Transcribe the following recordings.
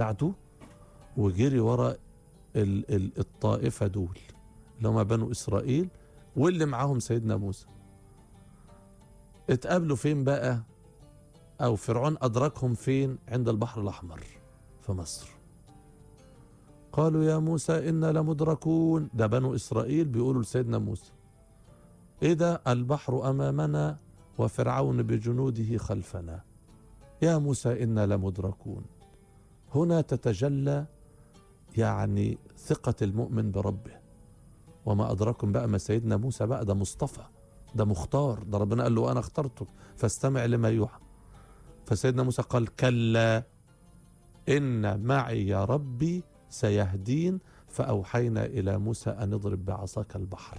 بتاعته وجري ورا ال- ال- الطائفة دول اللي هم بنو إسرائيل واللي معاهم سيدنا موسى اتقابلوا فين بقى أو فرعون أدركهم فين عند البحر الأحمر في مصر قالوا يا موسى إنا لمدركون ده بنو إسرائيل بيقولوا لسيدنا موسى إيه ده البحر أمامنا وفرعون بجنوده خلفنا يا موسى إنا لمدركون هنا تتجلى يعني ثقة المؤمن بربه وما أدراكم بقى ما سيدنا موسى بقى ده مصطفى ده مختار ده ربنا قال له أنا اخترتك فاستمع لما يوحى فسيدنا موسى قال كلا إن معي يا ربي سيهدين فأوحينا إلى موسى أن اضرب بعصاك البحر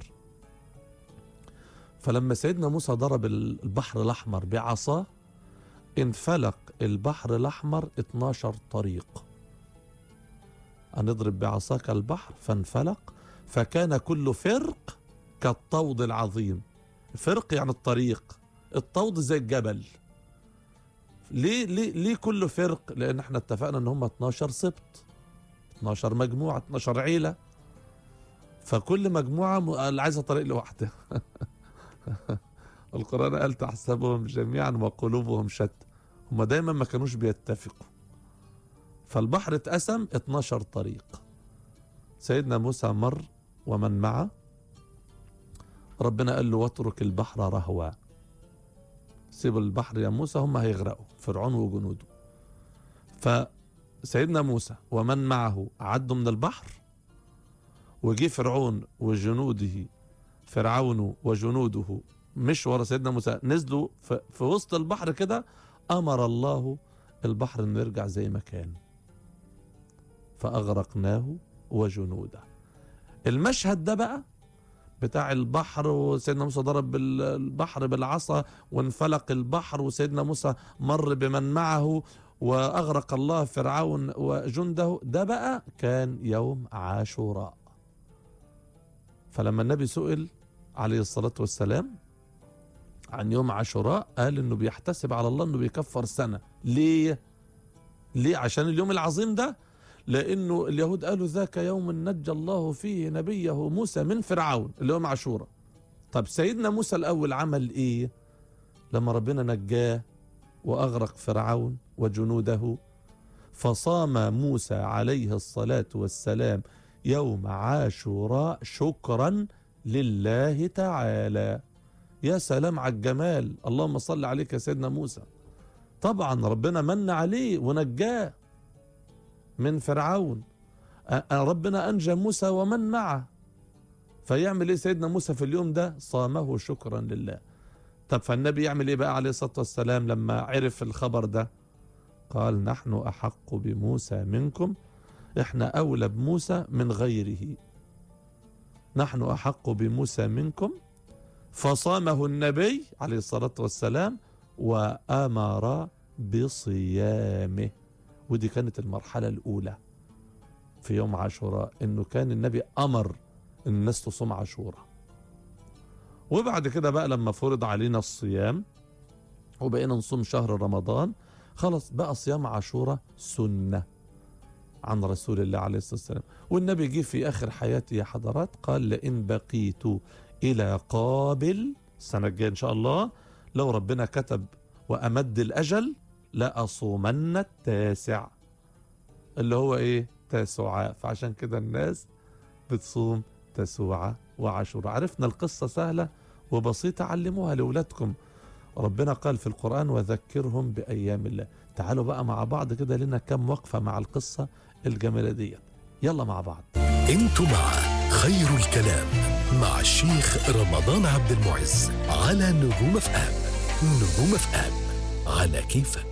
فلما سيدنا موسى ضرب البحر الأحمر بعصاه انفلق البحر الأحمر 12 طريق أن اضرب بعصاك البحر فانفلق فكان كل فرق كالطود العظيم فرق يعني الطريق الطود زي الجبل ليه ليه ليه كله فرق لان احنا اتفقنا ان هم 12 سبط 12 مجموعه 12 عيله فكل مجموعه م- اللي عايزه طريق لوحدها القران قال تحسبهم جميعا وقلوبهم شتى هم دايما ما كانوش بيتفقوا فالبحر اتقسم 12 طريق سيدنا موسى مر ومن معه ربنا قال له واترك البحر رهوا سيب البحر يا موسى هم هيغرقوا فرعون وجنوده فسيدنا موسى ومن معه عدوا من البحر وجي فرعون وجنوده فرعون وجنوده مش ورا سيدنا موسى نزلوا في, في وسط البحر كده امر الله البحر انه يرجع زي ما كان فاغرقناه وجنوده المشهد ده بقى بتاع البحر وسيدنا موسى ضرب بال- البحر بالعصا وانفلق البحر وسيدنا موسى مر بمن معه واغرق الله فرعون وجنده ده بقى كان يوم عاشوراء فلما النبي سئل عليه الصلاه والسلام عن يوم عاشوراء قال انه بيحتسب على الله انه بيكفر سنه ليه ليه عشان اليوم العظيم ده لانه اليهود قالوا ذاك يوم نجى الله فيه نبيه موسى من فرعون اللي هو مع عاشوراء طب سيدنا موسى الاول عمل ايه لما ربنا نجاه واغرق فرعون وجنوده فصام موسى عليه الصلاه والسلام يوم عاشوراء شكرا لله تعالى يا سلام على الجمال اللهم صل عليك يا سيدنا موسى طبعا ربنا من عليه ونجاه من فرعون أ- أ- ربنا أنجى موسى ومن معه فيعمل ايه سيدنا موسى في اليوم ده صامه شكرا لله طب فالنبي يعمل ايه بقى عليه الصلاة والسلام لما عرف الخبر ده قال نحن أحق بموسى منكم احنا أولى بموسى من غيره نحن أحق بموسى منكم فصامه النبي عليه الصلاة والسلام وأمر بصيامه ودي كانت المرحلة الأولى في يوم عاشوراء إنه كان النبي أمر إن الناس تصوم عاشوراء وبعد كده بقى لما فرض علينا الصيام وبقينا نصوم شهر رمضان خلاص بقى صيام عاشوراء سنة عن رسول الله عليه الصلاة والسلام والنبي جه في آخر حياته يا حضرات قال لئن بقيت إلى قابل السنة الجاية إن شاء الله لو ربنا كتب وأمد الأجل لأصومن التاسع اللي هو إيه تاسعاء فعشان كده الناس بتصوم تسوعة وعاشوراء عرفنا القصة سهلة وبسيطة علموها لأولادكم ربنا قال في القرآن وذكرهم بأيام الله تعالوا بقى مع بعض كده لنا كم وقفة مع القصة الجميلة دي يلا مع بعض انتوا مع خير الكلام مع الشيخ رمضان عبد المعز على نجوم اف ام نجوم اف ام على كيفك